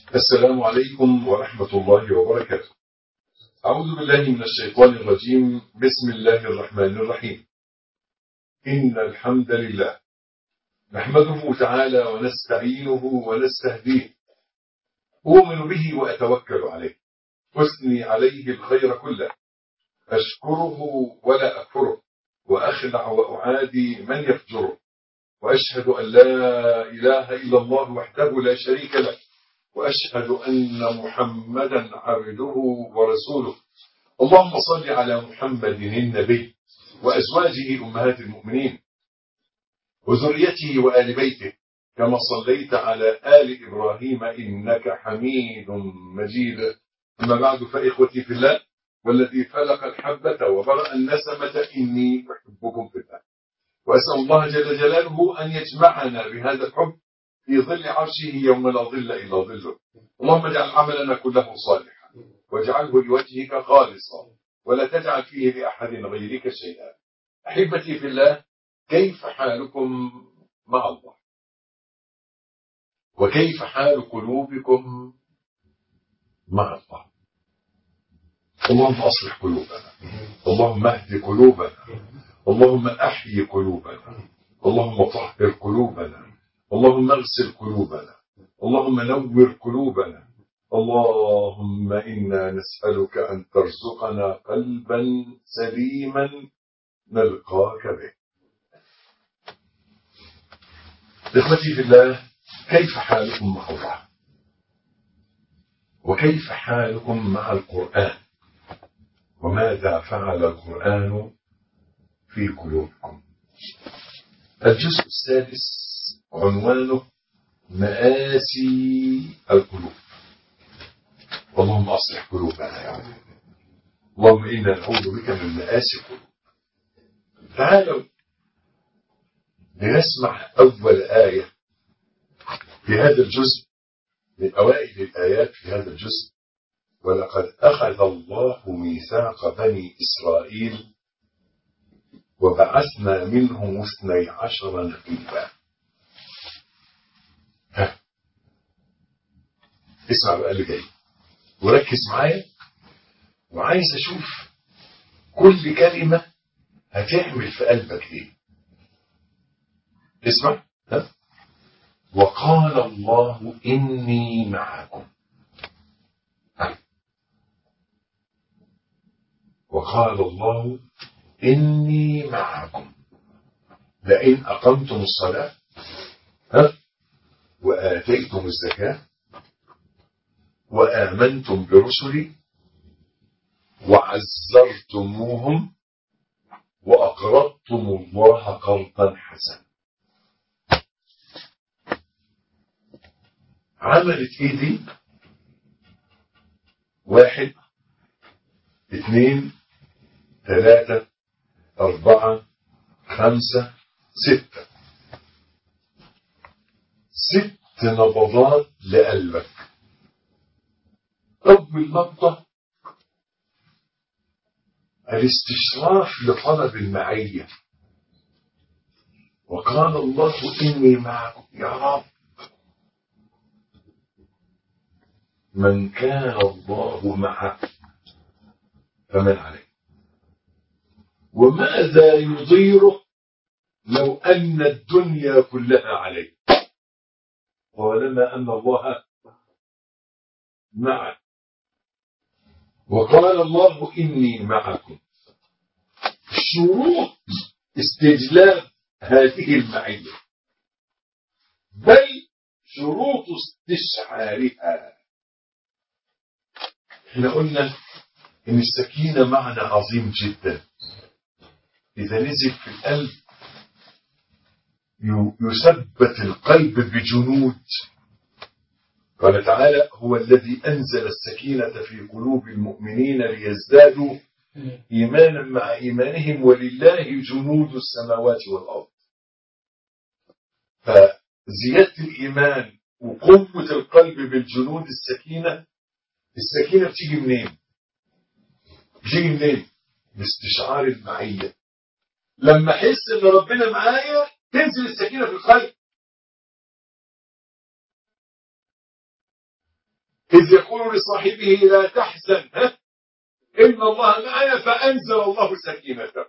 السلام عليكم ورحمة الله وبركاته أعوذ بالله من الشيطان الرجيم بسم الله الرحمن الرحيم إن الحمد لله نحمده تعالى ونستعينه ونستهديه أؤمن به وأتوكل عليه أثني عليه الخير كله أشكره ولا أكفره وأخلع وأعادي من يفجره وأشهد أن لا إله إلا الله وحده لا شريك له وأشهد أن محمدا عبده ورسوله اللهم صل على محمد النبي وأزواجه أمهات المؤمنين وذريته وآل بيته كما صليت على آل إبراهيم إنك حميد مجيد أما بعد فإخوتي في الله والذي فلق الحبة وبرأ النسمة إني أحبكم في الله وأسأل الله جل جلاله أن يجمعنا بهذا الحب في ظل عرشه يوم لا ظل إلا ظله اللهم اجعل عملنا كله صالحا واجعله لوجهك خالصا ولا تجعل فيه لأحد غيرك شيئا أحبتي في الله كيف حالكم مع الله وكيف حال قلوبكم مع الله اللهم أصلح قلوبنا اللهم اهد قلوبنا اللهم أحيي قلوبنا اللهم طهر قلوبنا اللهم اغسل قلوبنا اللهم نور قلوبنا اللهم إنا نسألك أن ترزقنا قلبا سليما نلقاك به إخوتي في الله كيف حالكم مع الله وكيف حالكم مع القرآن وماذا فعل القرآن في قلوبكم الجزء السادس عنوانه مآسي القلوب اللهم أصلح قلوبنا يا رب اللهم إنا نعوذ بك من مآسي القلوب تعالوا لنسمع أول آية في هذا الجزء من أوائل الآيات في هذا الجزء ولقد أخذ الله ميثاق بني إسرائيل وبعثنا منهم اثني عشر نقيبا اسمع بقى اللي جاي وركز معايا وعايز اشوف كل كلمة هتعمل في قلبك ايه اسمع ها وقال الله إني معكم وقال الله إني معكم لئن أقمتم الصلاة ها وآتيتم الزكاة وآمنتم برسلي وعزرتموهم وأقرضتم الله قرضا حسنا عملت ايه دي واحد اثنين ثلاثة أربعة خمسة ستة ست نبضات لقلبك أول نبضة الاستشراف لطلب المعية وقال الله إني معكم يا رب من كان الله معه فمن عليه وماذا يضيره لو أن الدنيا كلها عليه طالما أن الله معه وقال الله إني معكم شروط استجلاب هذه المعية بل شروط استشعارها احنا قلنا ان السكينة معنى عظيم جدا اذا نزل في القلب يثبت القلب بجنود قال تعالى هو الذي انزل السكينة في قلوب المؤمنين ليزدادوا ايمانا مع ايمانهم ولله جنود السماوات والارض فزيادة الايمان وقوة القلب بالجنود السكينة السكينة بتيجي منين بتيجي منين باستشعار المعية لما احس ان ربنا معايا تنزل السكينة في القلب إذ يقول لصاحبه لا تحزن ها إن الله معنا فأنزل الله سكينته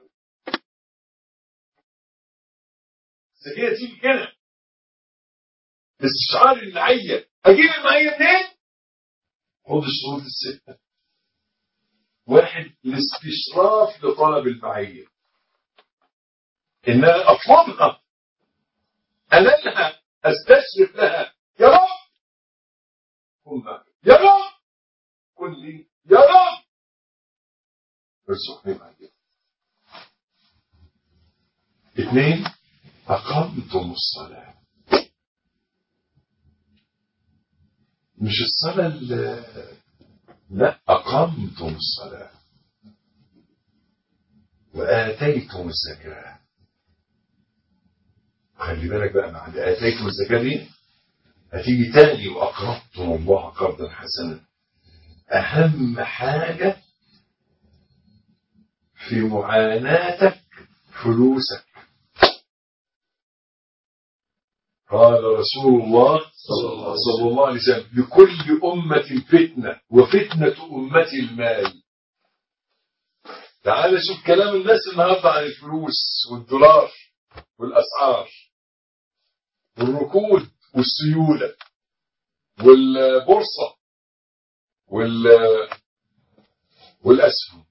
السكينة تيجي كده استشعار المعية أجيب المعية منين؟ خد الشروط الستة واحد الاستشراف لطلب المعية إن أنا أطلبها أنالها أستشرف لها يا رب كن معي يا رب كن لي يا رب ارزقني معي اثنين أقمتم الصلاة مش الصلاة ال- لا أقمتم الصلاة وآتيتم الزكاة خلي بالك بقى بعد آتيتم الزكاة دي هتيجي تاني وأقرضتم الله قرضا حسنا أهم حاجة في معاناتك فلوسك قال رسول الله صلى الله عليه وسلم لكل أمة فتنة وفتنة أمتي المال تعال شوف كلام الناس النهارده عن الفلوس والدولار والأسعار والركود والسيولة والبورصة وال والأسهم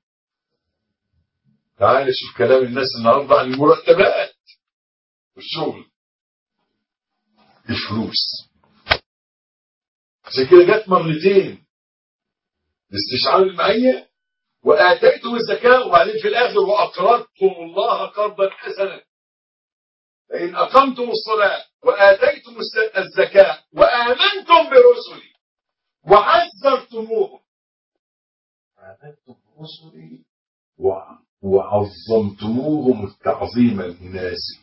تعال شوف كلام الناس النهارده عن المرتبات والشغل الفلوس عشان كده جت مرتين لاستشعار المعية وآتيتم الزكاة وبعدين في الآخر وأقرضتم الله قرضا حسنا فإن أقمتم الصلاة وآتيتم الس- الزكاة وآمنتم برسلي وعزرتموهم آمنتم برسلي وع- وعظمتموهم التعظيم المناسب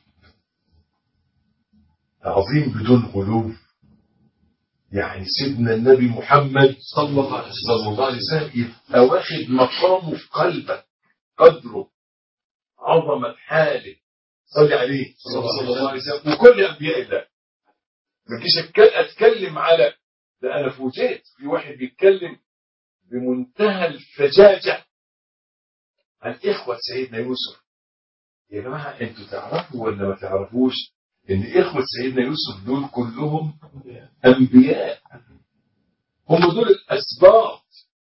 تعظيم بدون غلو يعني سيدنا النبي محمد صلى الله عليه وسلم, صلى الله عليه وسلم يبقى واخد مقامه في قلبك قدره عظمة حاله صلي عليه صلى الله عليه وسلم وكل أنبياء الله ما تجيش أتك- أتكلم على ده أنا فوجئت في واحد بيتكلم بمنتهى الفجاجة عن إخوة سيدنا يوسف يا جماعة أنتوا تعرفوا ولا ما تعرفوش إن إخوة سيدنا يوسف دول كلهم أنبياء هم دول الأسباط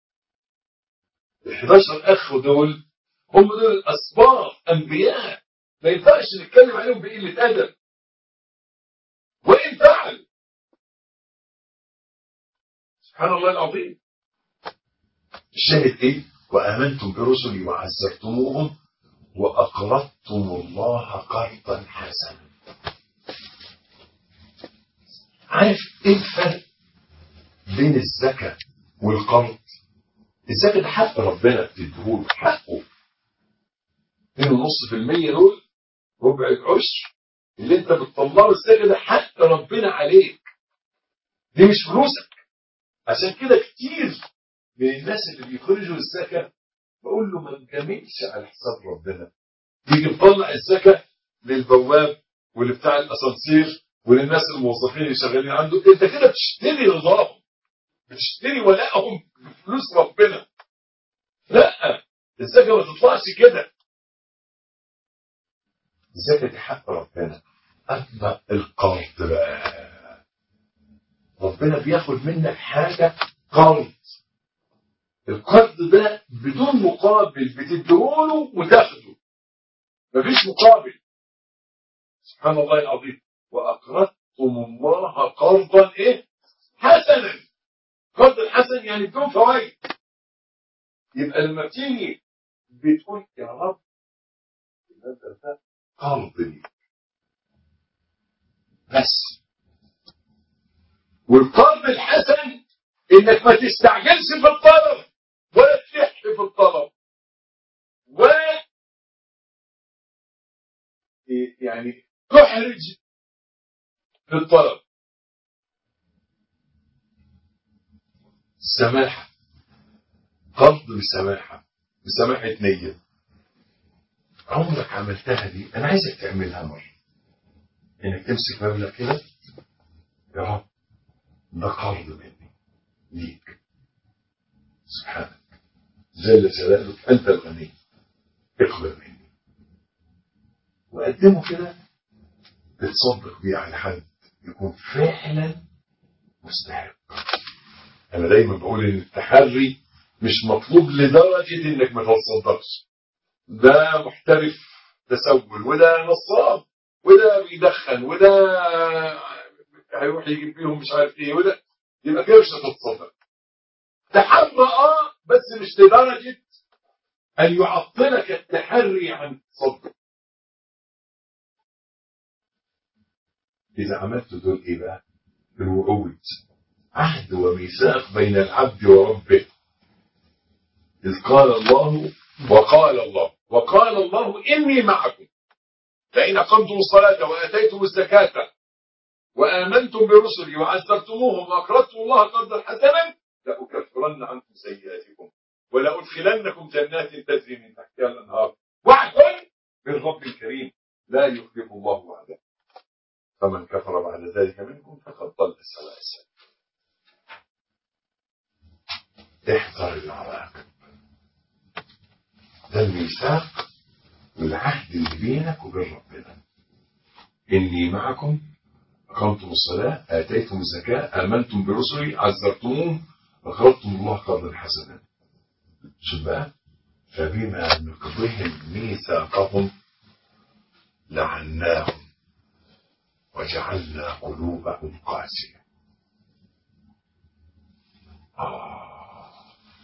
ال 11 أخ دول هم دول الأسباط أنبياء ما ينفعش نتكلم عليهم بقلة أدب وإن فعل سبحان الله العظيم الشاهد إيه وآمنتم برسلي وعزرتموهم وأقرضتم الله قرضا حسنا عارف ايه الفرق بين الزكاة والقرض الزكاة ده حق ربنا بتديهوله حقه 2.5% دول ربع العشر اللي انت بتطلعه الزكاة ده حق ربنا عليك دي مش فلوسك عشان كده كتير من الناس اللي بيخرجوا الزكاة بقول له ما تجاملش على حساب ربنا تيجي مطلع الزكاة للبواب واللي بتاع الاسانسير وللناس الموظفين اللي شغالين عنده انت كده بتشتري رضاهم بتشتري ولائهم بفلوس ربنا لا الزكاة ما تطلعش كده الزكاة دي حق ربنا أما القرض بقى ربنا بياخد منك حاجة قرض القرض ده بدون مقابل بتديهوله وتاخده مفيش مقابل سبحان الله العظيم وأقرضتم الله قرضا إيه حسنا قرض الحسن يعني بدون فوائد يبقى لما بتيجي بتقول يا رب المبلغ ده قرض لي بس والقرض الحسن انك ما تستعجلش في الطلب ولا تلح في الطلب ولا يعني تحرج في الطلب سماحة قرض بسماحة بسماحة نية عمرك عملتها دي أنا عايزك تعملها مرة إنك تمسك مبلغ كده يا رب ده قرض مني ليك سبحانك جل جلالك أنت الغني اقبل مني وقدمه كده تتصدق بيه على حد يكون فعلا مستحق أنا دايما بقول إن التحري مش مطلوب لدرجة إنك ما تتصدقش ده محترف تسول وده نصاب وده بيدخن وده هيروح يجيب بيهم مش عارف ايه وده يبقى كده مش هتتصدق تحرى اه بس مش لدرجة أن يعطلك التحري عن التصدق إذا عملت دول إيه بقى؟ الوعود عهد وميثاق بين العبد وربه إذ قال الله وقال الله وقال الله إني معكم فإن أقمتم الصلاة وآتيتم الزكاة وآمنتم برسلي وعزرتموهم وأقرضتم الله قرضا حسنا لأكفرن عنكم سيئاتكم ولأدخلنكم جنات تجري من تحتها الأنهار وعد من رب الكريم لا يخلف الله وعده فمن كفر بعد ذلك منكم فقد ضل سواء السبيل احذر العواقب ده الميثاق والعهد اللي بينك وبين ربنا إني معكم أقمتم الصلاة آتيتم الزكاة آمنتم برسلي عزرتموهم وقرضتم الله قرضا حسنا شوف بقى فبما نقضهم ميثاقهم لعناهم وجعلنا قلوبهم قاسية آه.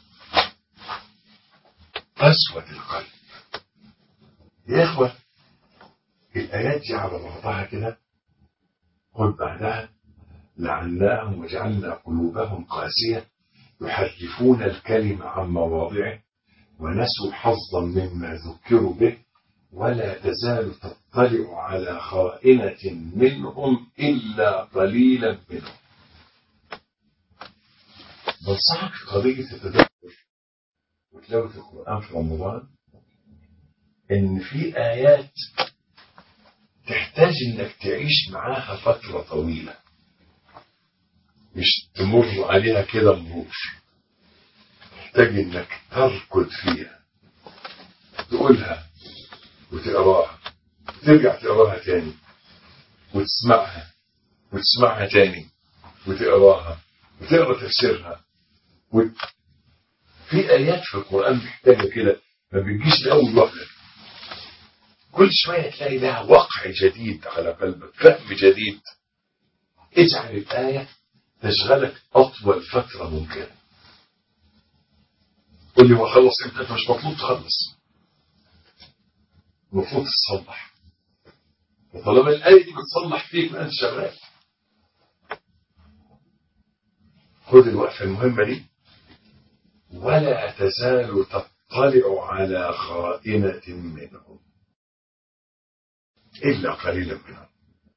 قسوة القلب يا إخوة الآيات دي على بعضها كده خد بعدها لعناهم وجعلنا قلوبهم قاسية يحرفون الكلم عن مواضعه ونسوا حظا مما ذكروا به ولا تزال تطلع على خائنة منهم إلا قليلا منهم بنصحك في قضية التدبر وتلاوة القرآن في رمضان إن في آيات تحتاج إنك تعيش معاها فترة طويلة مش تمر عليها كده مرور تحتاج إنك تركض فيها تقولها وتقراها وترجع تقراها تاني وتسمعها وتسمعها تاني وتقراها وتقرا تفسيرها وت... في آيات في القرآن محتاجة كده ما بتجيش لأول وهلة كل شوية تلاقي لها وقع جديد على قلبك فهم جديد اجعل الآية تشغلك أطول فترة ممكنة قول لي وخلص امتى انت مش مطلوب تخلص المفروض تصلح وطالما الآية دي بتصلح فيك ما أنت شغال خد الوقفة المهمة دي ولا تزال تطلع على خائنة منهم إلا قليلا منهم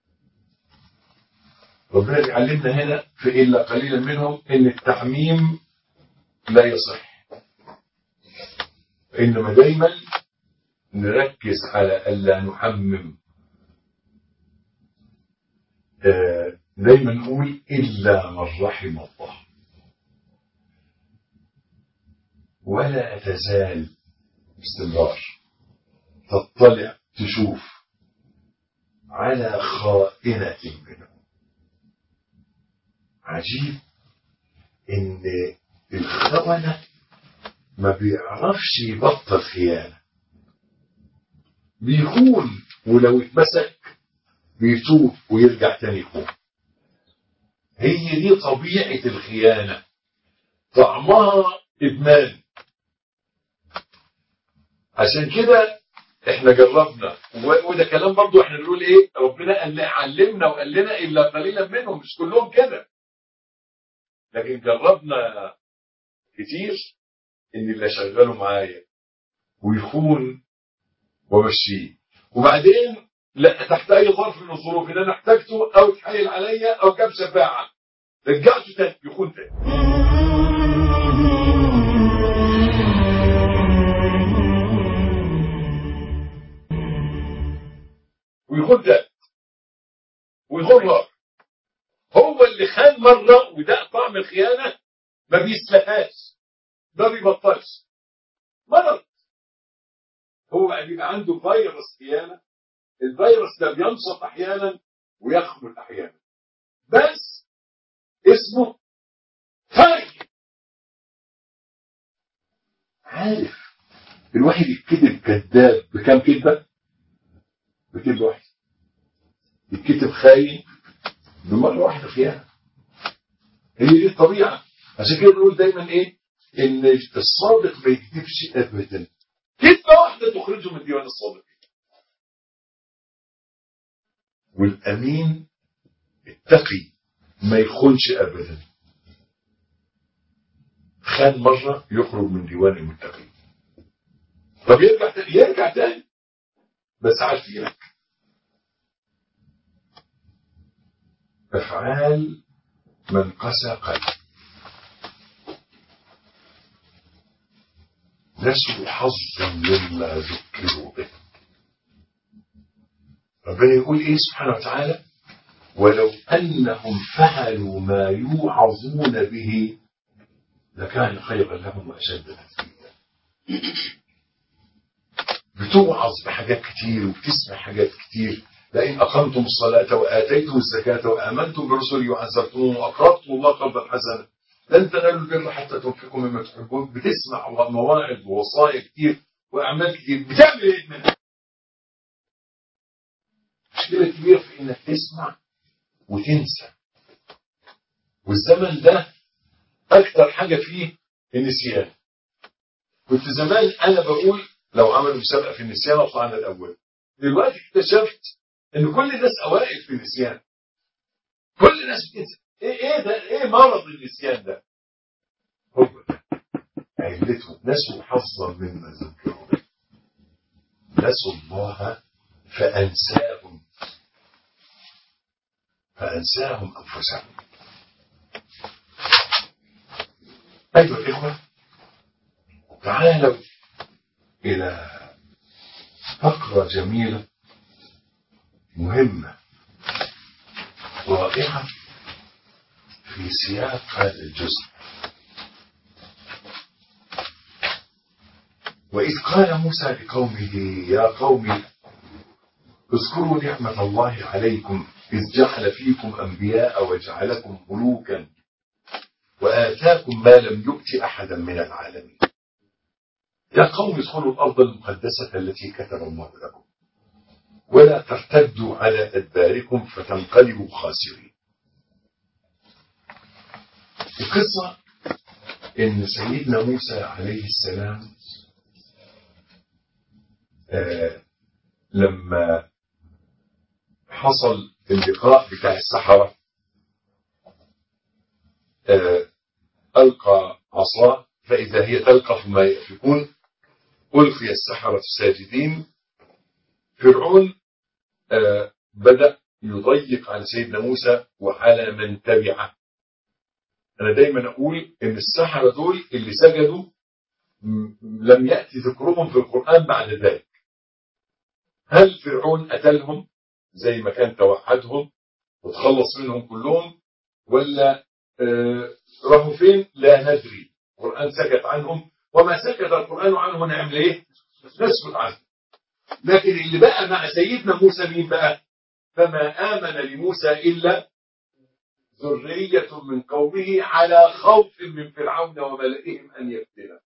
ربنا بيعلمنا هنا في إلا قليلا منهم إن التعميم لا يصح إنما دايما نركز على ألا نحمم دايما نقول إلا من رحم الله ولا تزال باستمرار تطلع تشوف على خائنة منهم عجيب إن الخونة ما بيعرفش يبطل خيانة بيخون ولو اتمسك بيتوب ويرجع تاني يخون هي دي طبيعة الخيانة طعمها إدمان عشان كده احنا جربنا وده كلام برضو احنا بنقول ايه ربنا قال علمنا وقال لنا الا قليلا منهم مش كلهم كده لكن جربنا كتير ان اللي شغاله معايا ويخون ومشيه وبعدين لا تحت اي ظرف من الظروف ان انا احتاجته او اتحايل عليا او جاب شفاعه رجعته تاني يخون تاني ويخون تاني ويخون رابع هو اللي خان مره وده طعم الخيانه ما بيسلقهاش ما بيبطلش مرض هو بيبقى عنده فيروس خيانه الفيروس ده بينشط احيانا ويخمل احيانا بس اسمه فرق عارف الواحد يتكتب كذاب بكام كذبه؟ بكذبه واحده يتكتب خاين بمره واحده خيانه هي دي الطبيعه عشان كده بنقول دايما ايه؟ ان الصادق ما يكذبش ابدا كذبه واحده تخرجه من ديوان الصادقين والامين التقي ما يخونش ابدا خان مره يخرج من ديوان المتقين طب يرجع تاني يرجع تاني بس عارفينك افعال من قسى قلب نسوا حظا مما ذكروا به ربنا يقول ايه سبحانه وتعالى ولو انهم فعلوا ما يوعظون به لكان خيرا لهم واشد تثبيتا بتوعظ بحاجات كتير وبتسمع حاجات كتير لئن أقمتم الصلاة وآتيتم الزكاة وآمنتم برسلي وعزرتموهم وأقرضتم الله قرضا حسنا لن تنالوا البر حتى تنفقوا مما تحبون بتسمع مواعظ ووصايا كتير وأعمال كتير بتعمل إيه منها؟ مشكلة كبيرة في إنك تسمع وتنسى والزمن ده أكتر حاجة فيه النسيان كنت زمان أنا بقول لو عملوا مسابقة في النسيان وطلعنا الأول دلوقتي اكتشفت ان كل الناس اوائل في النسيان كل الناس بتنسى ايه ايه ده ايه مرض النسيان ده هو علته نسوا حظا مما ذكروا به نسوا الله فانساهم فانساهم انفسهم ايها الاخوه تعالوا الى فقره جميله مهمة رائعة في سياق هذا الجزء وإذ قال موسى لقومه يا قوم اذكروا نعمة الله عليكم إذ جعل فيكم أنبياء وجعلكم ملوكا وآتاكم ما لم يؤت أحدا من العالمين يا قوم ادخلوا الأرض المقدسة التي كتب الله لكم ولا ترتدوا على أدباركم فتنقلبوا خاسرين القصة إن سيدنا موسى عليه السلام آه لما حصل اللقاء بتاع السحرة آه ألقى عصاه فإذا هي تلقف ما يأفكون ألقي السحرة ساجدين فرعون آه بدأ يضيق على سيدنا موسى وعلى من تبعه أنا دايما أقول إن السحرة دول اللي سجدوا لم يأتي ذكرهم في القرآن بعد ذلك هل فرعون قتلهم زي ما كان توعدهم وتخلص منهم كلهم ولا آه راحوا فين لا ندري القرآن سكت عنهم وما سكت القرآن عنهم نعمل ايه نسكت عنهم لكن اللي بقى مع سيدنا موسى مين بقى فما آمن لموسى إلا ذرية من قومه على خوف من فرعون وملئهم أن يفتنه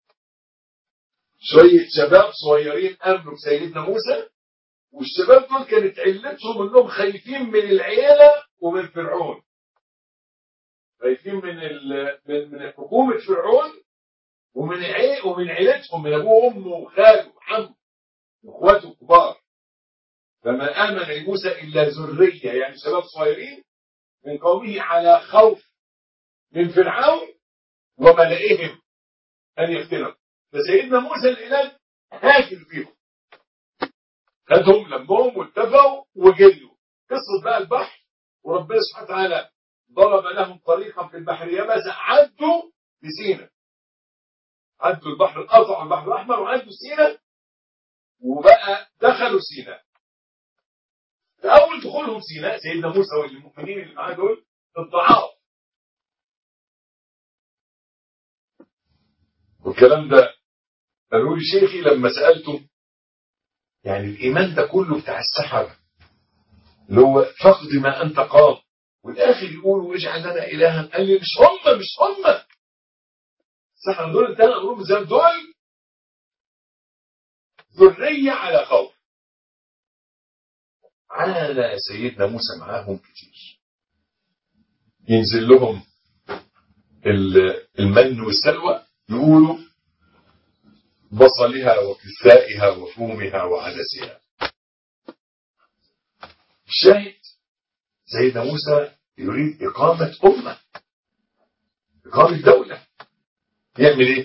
شوية شباب صغيرين آمنوا بسيدنا موسى والشباب دول كانت علتهم انهم خايفين من العيلة ومن فرعون خايفين من من من حكومة فرعون ومن عيل ومن عيلتهم من ابوه وامه وخاله وعمه واخواته الكبار فما آمن لموسى إلا ذرية يعني شباب صغيرين من قومه على خوف من فرعون وملئهم أن يفتنهم فسيدنا موسى الإله هاجم فيهم خدهم لمهم واتفقوا وجريوا قصة بقى البحر وربنا سبحانه وتعالى ضرب لهم طريقا في البحر يبسا عدوا بسينا عدوا البحر قطعوا البحر الأحمر وعدوا سينا وبقى دخلوا سيناء في أول دخولهم سيناء سيدنا موسى والمؤمنين اللي معاه دول الضعاف والكلام ده قالوا لي شيخي لما سألته يعني الإيمان ده كله بتاع السحرة اللي هو فقد ما أنت قام والآخر يقول واجعل لنا إلها قال لي مش هم مش هم السحرة دول الثلاث أمرهم زي دول ذرية على خوف عانى سيدنا موسى معاهم كتير ينزل لهم المن والسلوى يقولوا بصلها وكسائها وفومها وعدسها الشاهد سيدنا موسى يريد إقامة أمة إقامة دولة يعمل إيه؟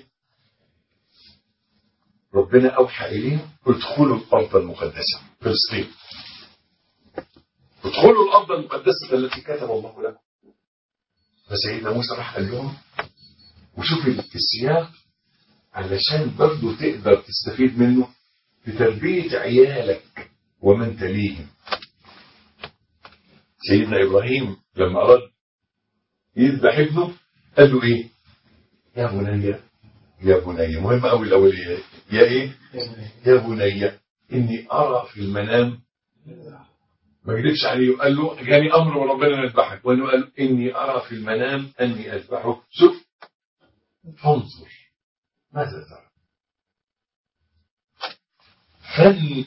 ربنا أوحى إليهم ادخلوا الأرض المقدسة فلسطين ادخلوا الأرض المقدسة التي كتب الله لكم فسيدنا موسى راح قال لهم وشوف السياق علشان برضه تقدر تستفيد منه في تربية عيالك ومن تليهم سيدنا إبراهيم لما أراد يذبح ابنه قال له إيه يا بني يا بني مهم أوي الأولية يا إيه يا بني إني أرى في المنام ما يكذبش عليه قال له جاني أمر وربنا نذبحك وأنه قال إني أرى في المنام أني أذبحك شوف فانظر ماذا ترى فن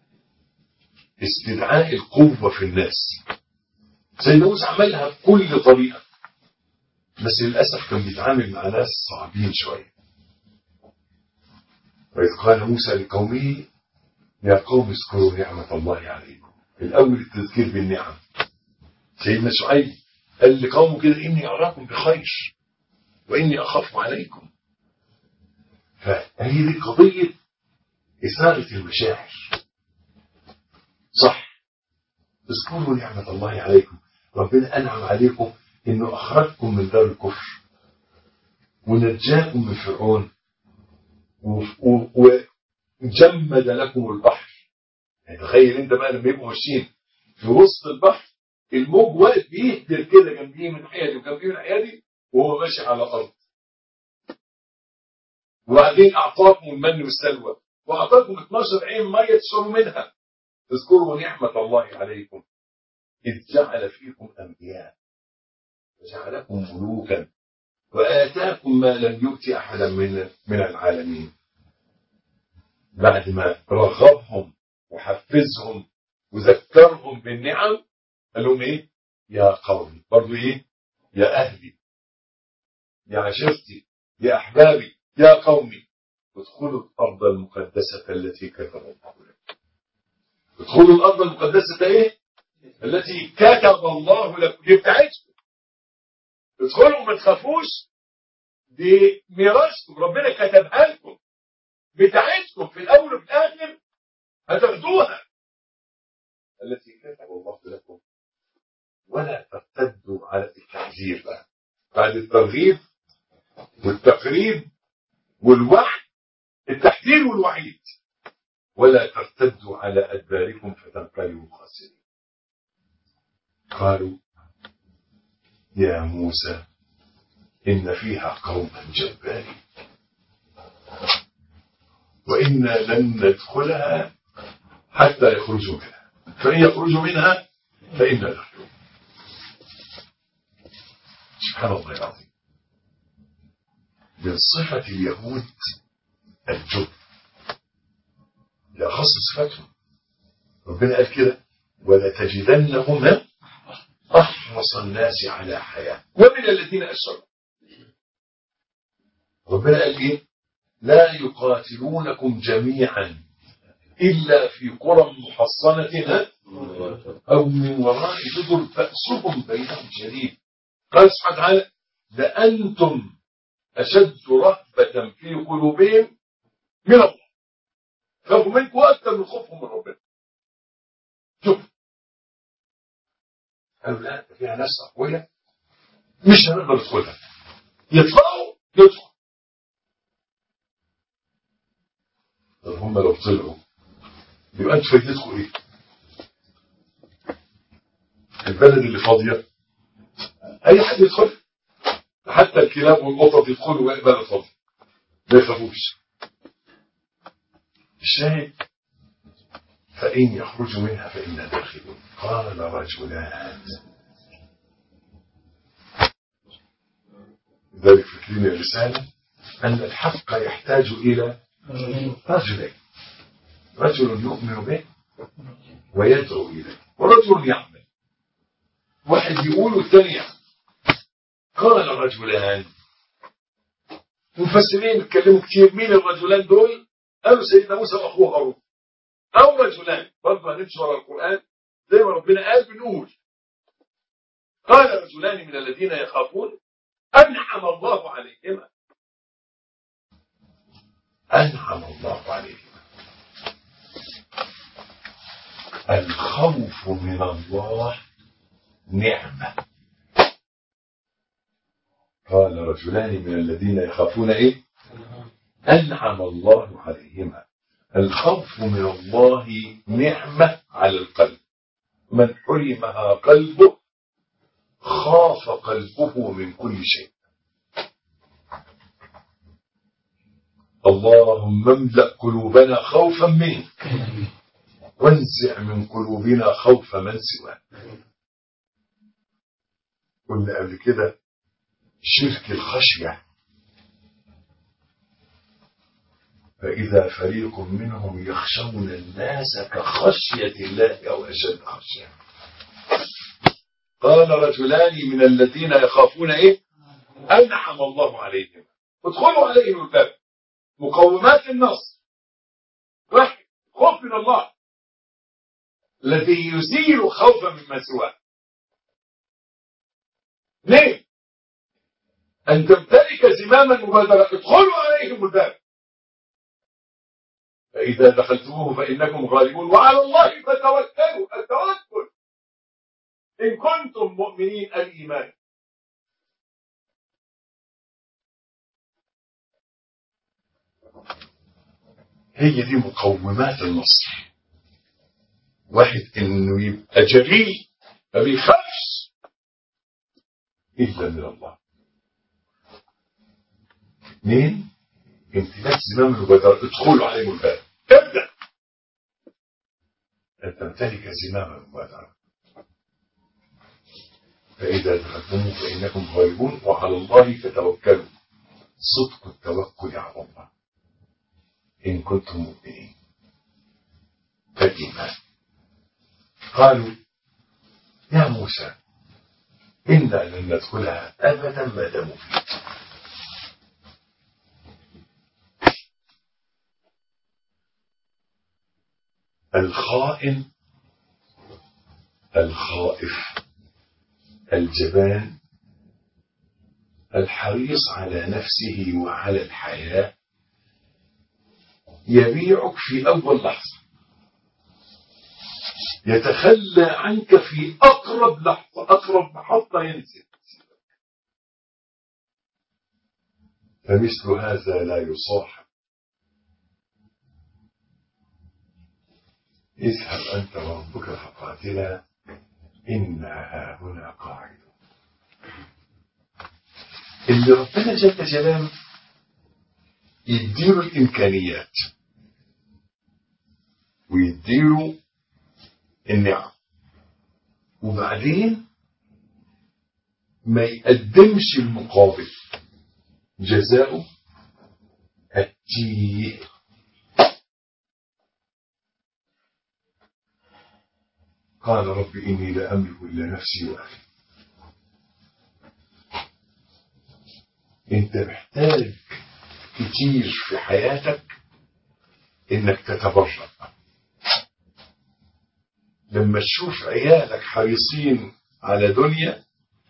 استدعاء القوة في الناس سيدنا موسى عملها بكل طريقة بس للأسف كان بيتعامل مع ناس صعبين شوية وإذ قال موسى لقومه يا قوم اذكروا نعمة الله عليكم الأول التذكير بالنعم سيدنا شعيب قال لقومه كده إني أراكم بخير وإني أخاف عليكم فهي دي قضية إثارة المشاعر صح اذكروا نعمة الله عليكم ربنا أنعم عليكم إنه أخرجكم من دار الكفر ونجاكم من فرعون وجمد لكم البحر يعني تخيل انت بقى لما يبقوا ماشيين في وسط البحر الموج واقف بيهدر كده جنبيه من حياتي وجنبيه من حياتي وهو ماشي على الارض وبعدين اعطاكم المن والسلوى واعطاكم 12 عين ميه تشربوا منها اذكروا نعمه الله عليكم اذ جعل فيكم انبياء وجعلكم ملوكا واتاكم ما لم يؤت احدا من من العالمين بعد ما رغبهم وحفزهم وذكرهم بالنعم قال لهم ايه يا قومي برضو ايه يا اهلي يا عشيرتي يا احبابي يا قومي ادخلوا الارض المقدسه التي كتب الله لكم ادخلوا الارض المقدسه ايه التي كتب الله لكم دي بتاعتكم ادخلوا ما تخافوش دي ميراثكم ربنا كتبها لكم بتاعتكم في الاول وفي الاخر هتاخدوها التي كتب الله لكم ولا ترتدوا على التحذير بقى بعد الترغيب والتقريب والوعد التحذير والوعيد ولا ترتدوا على أدباركم فتنقلبوا خاسرين قالوا يا موسى إن فيها قوما جبارين وإنا لن ندخلها حتى يخرجوا منها فإن يخرجوا منها فإنا داخلون سبحان الله العظيم من صفة اليهود الجب لأخص صفاتهم ربنا قال كده ولا تجدنهم أحرص الناس على حياة ومن الذين أسروا ربنا قال إيه لا يقاتلونكم جميعا إلا في قرى محصنة أو من وراء جدر بأسهم بينهم شديد قال سبحانه وتعالى لأنتم أشد رهبة في قلوبهم من الله خافوا منكم أكثر من خوفهم من ربنا شوف قالوا لا فيها ناس أقوياء مش هنقدر ندخلها يطلعوا يدخل طب هم لو طلعوا يبقى انتوا فايدتكم ايه؟ البلد اللي فاضيه اي حد يدخل حتى الكلاب والقطط يدخلوا بلد فاضي ما يخافوش الشاهد فإن يخرجوا منها فإنا داخلون قال رجلان ذلك فاكرين الرسالة أن الحق يحتاج إلى رجلين رجل يؤمن به ويدعو إليه ورجل يعمل واحد يقول والثاني يعمل قال رجلان مفسرين اتكلموا كتير مين الرجلان دول قالوا سيدنا موسى واخوه هارون او رجلان برضه هنمشي ورا القران زي ما ربنا قال بنقول قال رجلان من الذين يخافون انعم الله عليهما انعم الله عليهما الخوف من الله نعمه قال رجلان من الذين يخافون ايه انعم الله عليهما الخوف من الله نعمه على القلب من حرمها قلبه خاف قلبه من كل شيء اللهم املا قلوبنا خوفا منك وانزع من قلوبنا خوف من سواك قلنا قبل كده شرك الخشية فإذا فريق منهم يخشون الناس كخشية الله أو أشد خشية قال رجلان من الذين يخافون إيه أنعم الله عليهم ادخلوا عليهم الباب مقومات النصر واحد خوف من الله الذي يزيل خوفا مما سواه اثنين أن تمتلك زمام المبادرة ادخلوا عليهم الباب فإذا دخلتموه فإنكم غالبون وعلى الله فتوكلوا التوكل إن كنتم مؤمنين الإيمان هي دي مقومات النصر واحد انه يبقى جريء ما بيخافش الا من الله اثنين امتلاك زمام المبادرة ادخلوا عليهم الباب ابدأ أن تمتلك زمام المبادرة فإذا دخلتموه فإنكم غالبون وعلى الله فتوكلوا صدق التوكل على الله إن كنتم مؤمنين الإيمان قالوا يا موسى إنا لن ندخلها أبدا ما داموا فيها الخائن الخائف الجبان الحريص على نفسه وعلى الحياة يبيعك في أول لحظة يتخلى عنك في أقرب لحظة أقرب محطة ينزل فمثل هذا لا يصاحب اذهب أنت وربك فقاتلا إنا هاهنا قاعدون اللي ربنا جل جلاله يديله الإمكانيات ويديله النعم وبعدين ما يقدمش المقابل جزاؤه التيه قال رب إني لا أملك إلا نفسي وأخي أنت محتاج كتير في حياتك إنك تتبرع لما تشوف عيالك حريصين على دنيا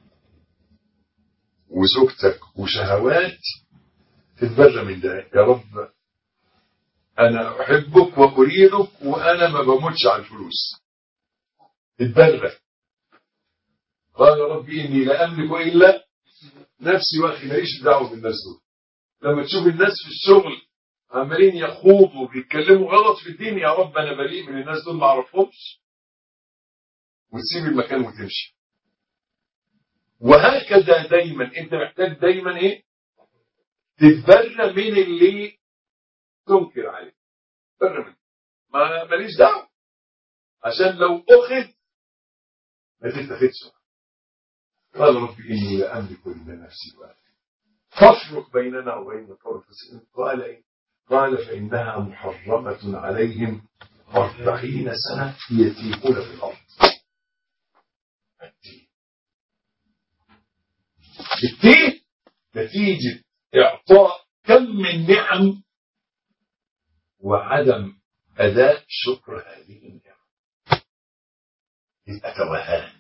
وزوجتك وشهوات تتبرى من ده يا رب أنا أحبك وأريدك وأنا ما بموتش على الفلوس تتبرى قال ربي إني لا أملك إلا نفسي وأخي ماليش دعوة بالناس دول لما تشوف الناس في الشغل عمالين يخوضوا وبيتكلموا غلط في الدين يا رب أنا بريء من الناس دول ما أعرفهمش وتسيب المكان وتمشي وهكذا دايما انت محتاج دايما ايه تتبرى من اللي تنكر عليه تتبرى منه ما ماليش دعوه عشان لو اخذ ما تتخذش قال رب اني لا املك الا نفسي واهلي فافرق بيننا وبين القوم الفاسقين قال ايه قال فانها محرمه عليهم أربعين سنه يتيهون في الارض التيه التيه نتيجه اعطاء كم من نعم وعدم اداء شكر هذه النعم يبقى توهان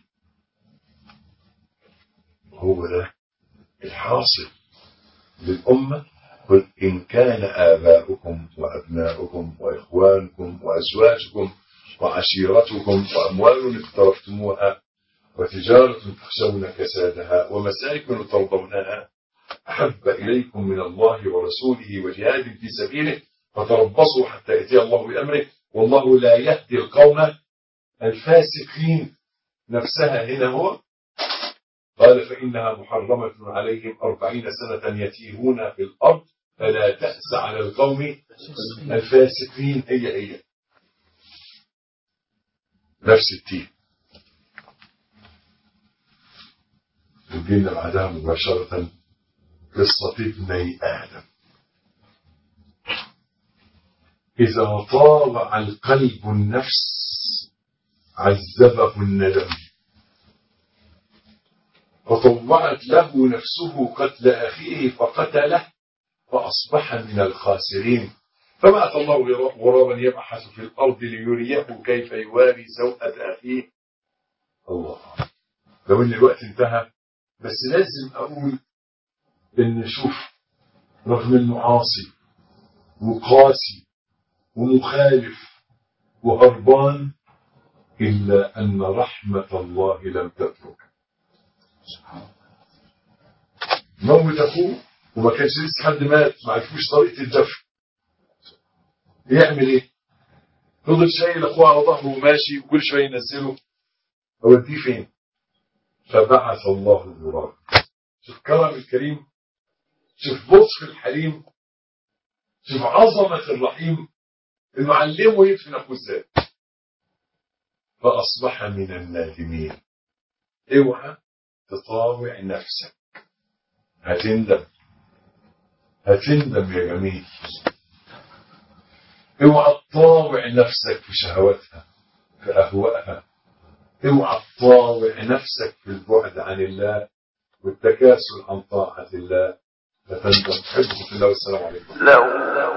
هو ده الحاصل للأمة قل إن كان آباؤكم وأبناؤكم وإخوانكم وأزواجكم وعشيرتكم وأموال اقترفتموها وتجارة تخشون كسادها ومساكن ترضونها أحب إليكم من الله ورسوله وجهاد في سبيله فتربصوا حتى يأتي الله بأمره والله لا يهدي القوم الفاسقين نفسها هنا هو قال فإنها محرمة عليهم أربعين سنة يتيهون في الأرض فلا تأس على القوم الفاسقين هي هي نفس التيه وجينا بعدها مباشرة قصة ابني آدم إذا طاوع القلب النفس عذبه الندم فطوعت له نفسه قتل أخيه فقتله فأصبح من الخاسرين فبعث الله غرابا يبحث في الأرض ليريه كيف يواري سوءة أخيه الله لو إن الوقت انتهى بس لازم أقول إن شوف رغم إنه عاصي وقاسي ومخالف وهربان إلا أن رحمة الله لم تتركه موت اخوه وما كانش لسه حد مات ما عرفوش طريقه الدفن يعمل ايه؟ فضل شايل اخوه على ظهره وماشي وكل شويه ينزله اوديه فين؟ فبعث الله الغراب شوف كرم الكريم شوف لطف الحليم شوف عظمه الرحيم انه علمه يدفن اخوه ازاي فاصبح من النادمين اوعى تطاوع نفسك هتندم هتندم يا جميل اوعى تطاوع نفسك في شهواتها في اهوائها اوعى تطاوع نفسك في البعد عن الله والتكاسل عن طاعة الله فتندم حبكم في الله والسلام عليكم لو